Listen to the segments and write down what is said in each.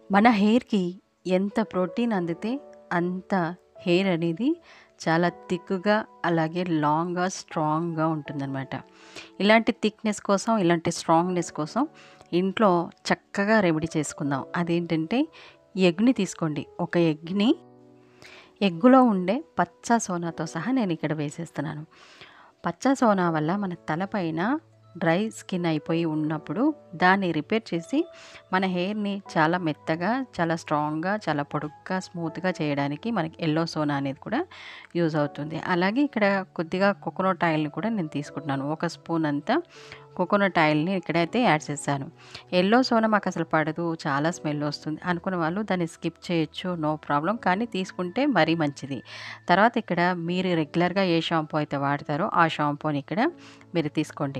మన హెయిర్‌కి ఎంత ప్రోటీన్ అందితే అంత హెయిర్ అనేది చాలా థిక్‌గా అలాగే లాంగ్‌గా, స్ట్రాంగ్‌గా ఉంటుందనమాట. ఇలాంటి థిక్‌నెస్ కోసం, ఇలాంటి స్ట్రాంగ్‌నెస్ కోసం ఇంట్లో చక్కగా రెమెడీ చేసుకుందాం. అదేంటంటే ఎగ్‌ని తీసుకోండి. ఒక ఎగ్‌ని ఎగ్గులో ఉండే పచ్చ సోనాతో సహా నేను ఇక్కడ వేసేస్తున్నాను. పచ్చ సోనా వల్ల మన తలపైన డ్రై స్కిన్ అయిపోయి ఉన్నప్పుడు దాన్ని రిపేర్ చేసి మన హెయిర్‌ని చాలా మెత్తగా, చాలా స్ట్రాంగ్‌గా, చాలా పొడుగ్గా, స్మూత్‌గా చేయడానికి మనకి యెల్లో సోనా అనేది కూడా యూజ్ అవుతుంది. అలాగే ఇక్కడ కొద్దిగా కోకోనట్ ఆయిల్‌ని కూడా నేను తీసుకుంటున్నాను. ఒక స్పూన్ అంతా కోకోనట్ ఆయిల్‌ని ఇక్కడైతే యాడ్ చేశాను. యెల్లో సోనా మాకసలు పడదు. చాలా స్మెల్ వస్తుంది అనుకున్న వాళ్ళు దాన్ని స్కిప్ చేయొచ్చు. No problem. కానీ తీసుకుంటే మరీ మంచిది. తర్వాత ఇక్కడ మీరు రెగ్యులర్‌గా ఏ షాంపూ అయితే వాడతారో ఆ షాంపూని ఇక్కడ మీరు తీసుకోండి.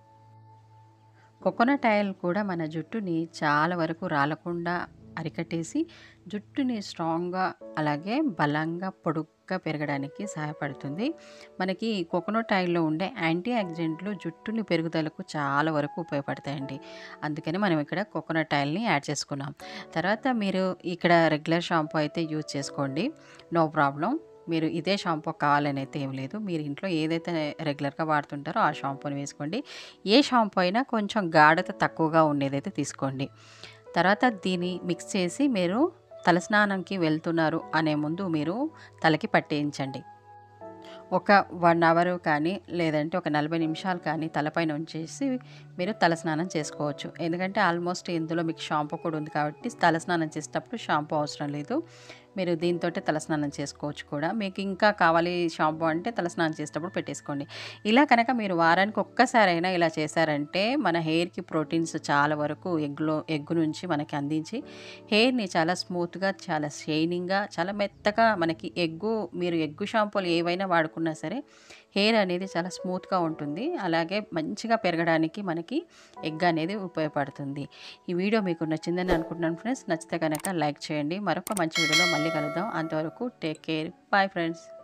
కోకోనట్ ఆయిల్ కూడా మన జుట్టుని చాలా వరకు రాలకుండా అరికట్టేసి జుట్టుని స్ట్రాంగ్‌గా అలాగే బలంగా, పొడుగ్గా పెరగడానికి సహాయపడుతుంది. మనకి కోకోనట్ ఆయిల్‌లో ఉండే యాంటీ ఆక్సిడెంట్లు జుట్టుని పెరుగుదలకు చాలా వరకు ఉపయోగపడతాయండి. అందుకని మనం ఇక్కడ కోకోనట్ ఆయిల్‌ని యాడ్ చేసుకున్నాం. తర్వాత మీరు ఇక్కడ రెగ్యులర్ షాంపూ అయితే యూజ్ చేసుకోండి. No problem. మీరు ఇదే షాంపూ కావాలని అయితే ఏం లేదు. మీరు ఇంట్లో ఏదైతే రెగ్యులర్‌గా వాడుతుంటారో ఆ షాంపూని వేసుకోండి. ఏ షాంపూ అయినా కొంచెం గాఢత తక్కువగా ఉండేదైతే తీసుకోండి. తర్వాత దీన్ని మిక్స్ చేసి మీరు తలస్నానంకి వెళ్తున్నారు అనే ముందు మీరు తలకి పట్టేయించండి. ఒక 1 అవర్ కానీ లేదంటే ఒక 40 నిమిషాలు కానీ తలపైన ఉంచేసి మీరు తలస్నానం చేసుకోవచ్చు. ఎందుకంటే ఆల్మోస్ట్ ఇందులో మీకు షాంపూ కూడా ఉంది కాబట్టి తలస్నానం చేసేటప్పుడు షాంపూ అవసరం లేదు. మీరు దీనితోటే తలస్నానం చేసుకోవచ్చు కూడా. మీకు ఇంకా కావాలి షాంపూ అంటే తలస్నానం చేసేటప్పుడు పెట్టేసుకోండి. ఇలా కనుక మీరు వారానికి ఒక్కసారైనా ఇలా చేశారంటే మన హెయిర్‌కి ప్రోటీన్స్ చాలా వరకు ఎగ్‌లో ఎగ్ నుంచి మనకి అందించి హెయిర్‌ని చాలా స్మూత్‌గా, చాలా షైనింగ్‌గా, చాలా మెత్తగా మనకి ఎగ్గు మీరు ఎగ్గు షాంపూలు ఏవైనా వాడుకున్నా సరే హెయిర్ అనేది చాలా స్మూత్‌గా ఉంటుంది. అలాగే మంచిగా పెరగడానికి మనకి ఎగ్ అనేది ఉపయోగపడుతుంది. ఈ వీడియో మీకు నచ్చిందని అనుకుంటున్నాను ఫ్రెండ్స్. నచ్చితే గనక లైక్ చేయండి. మరొక మంచి వీడియోలో మళ్ళీ కలుద్దాం. అంతవరకు టేక్ కేర్. Bye friends.